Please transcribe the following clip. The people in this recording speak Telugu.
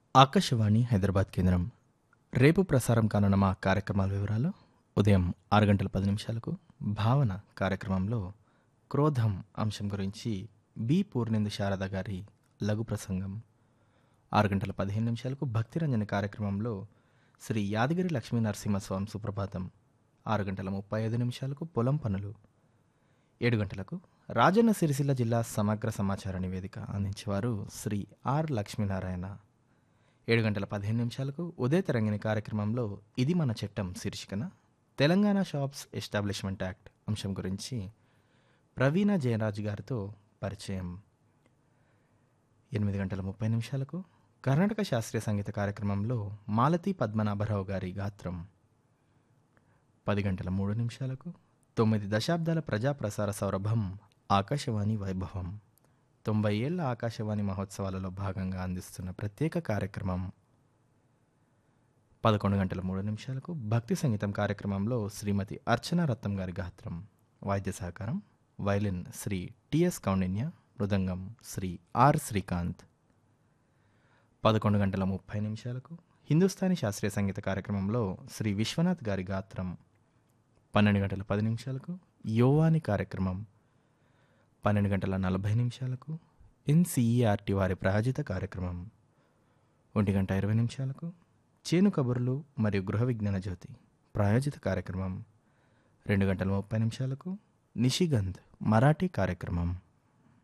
ఆకాశవాణి హైదరాబాద్ కేంద్రం రేపు ప్రసారం కానున్న మా కార్యక్రమాల వివరాలు ఉదయం ఆరు గంటల పది నిమిషాలకు భావన కార్యక్రమంలో క్రోధం అంశం గురించి బి పూర్ణేందు శారద గారి లఘు ప్రసంగం ఆరు గంటల పదిహేను నిమిషాలకు భక్తిరంజన కార్యక్రమంలో శ్రీ యాదగిరి లక్ష్మీ నరసింహస్వామి సుప్రభాతం ఆరు గంటల ముప్పై ఐదు నిమిషాలకు పొలం పనులు ఏడు గంటలకు రాజన్న సిరిసిల్ల జిల్లా సమగ్ర సమాచార నివేదిక అందించేవారు శ్రీ ఆర్ లక్ష్మీనారాయణ ఏడు గంటల పదిహేను నిమిషాలకు ఉదయ తరంగిణి కార్యక్రమంలో ఇది మన చట్టం శీర్షికన తెలంగాణ షాప్స్ ఎస్టాబ్లిష్మెంట్ యాక్ట్ అంశం గురించి ప్రవీణ జయరాజ్ గారితో పరిచయం ఎనిమిది గంటల ముప్పై నిమిషాలకు కర్ణాటక శాస్త్రీయ సంగీత కార్యక్రమంలో మాలతి పద్మనాభరావు గారి గాత్రం పది గంటల మూడు నిమిషాలకు తొమ్మిది దశాబ్దాల ప్రజా ప్రసార సౌరభం ఆకాశవాణి వైభవం తొంభై ఏళ్ల ఆకాశవాణి మహోత్సవాలలో భాగంగా అందిస్తున్న ప్రత్యేక కార్యక్రమం పదకొండు గంటల మూడు నిమిషాలకు భక్తి సంగీతం కార్యక్రమంలో శ్రీమతి అర్చనా రత్నం గారి గాత్రం వాద్య సహకారం వైలిన్ శ్రీ టిఎస్ కౌండిన్య మృదంగం శ్రీ ఆర్ శ్రీకాంత్ పదకొండు గంటల ముప్పై నిమిషాలకు హిందుస్థానీ శాస్త్రీయ సంగీత కార్యక్రమంలో శ్రీ విశ్వనాథ్ గారి గాత్రం పన్నెండు గంటల పది నిమిషాలకు యోవాని కార్యక్రమం పన్నెండు గంటల నలభై నిమిషాలకు ఎన్సీఈఆర్టీ వారి ప్రాయోజిత కార్యక్రమం ఒంటి గంట ఇరవై నిమిషాలకు చేను కబుర్లు మరియు గృహ విజ్ఞాన జ్యోతి ప్రాయోజిత కార్యక్రమం రెండు గంటల ముప్పై నిమిషాలకు నిషిగంధ్ మరాఠీ కార్యక్రమం